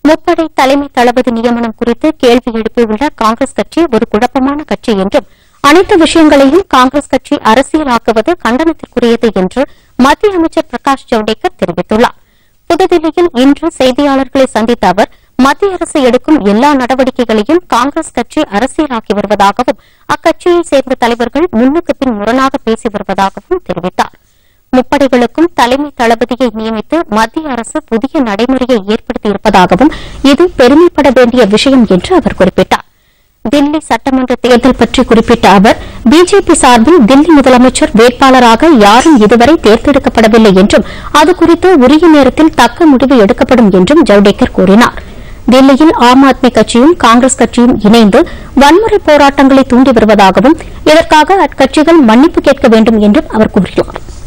முப்படை தலைமை தளபதி நியமனம் குறித்து கேள்வி எழுப்பியுள்ள காங்கிரஸ் கட்சி ஒரு குழப்பமான கட்சி என்றும் அனைத்து விஷயங்களையும் காங்கிரஸ் கட்சி அரசியலாக்குவது கண்டனத்திற்குரியது என்று மத்திய அமைச்சர் பிரகாஷ் ஜவடேகர் தெரிவித்துள்ளார் புதுதில்லியில் இன்று செய்தியாளர்களை சந்தித்த அவர் மத்திய அரசு எடுக்கும் எல்லா நடவடிக்கைகளையும் காங்கிரஸ் கட்சி அரசியலாக்கி வருவதாகவும் அக்கட்சியைச் சேர்ந்த தலைவர்கள் முன்னுக்கு பின் முரணாக பேசி வருவதாகவும் தெரிவித்தார் முப்படைகளுக்கும் தலைமை தளபதியை நியமித்து மத்திய அரசு புதிய நடைமுறையை ஏற்படுத்தியிருப்பதாகவும் இது பெருமைப்பட வேண்டிய விஷயம் என்று அவர் குறிப்பிட்டார் தில்லி சட்டமன்ற தேர்தல் பற்றி குறிப்பிட்ட அவர் பிஜேபி சார்பில் தில்லி முதலமைச்சர் வேட்பாளராக யாரும் இதுவரை தேர்ந்தெடுக்கப்படவில்லை என்றும் அது குறித்து உரிய நேரத்தில் தக்க முடிவு எடுக்கப்படும் என்றும் ஜவடேகர் கூறினார் தில்லியில் ஆம் ஆத்மி கட்சியும் காங்கிரஸ் கட்சியும் இணைந்து வன்முறை போராட்டங்களை தூண்டி வருவதாகவும் இதற்காக அக்கட்சிகள் மன்னிப்பு கேட்க வேண்டும் என்றும் அவர் கூறினார்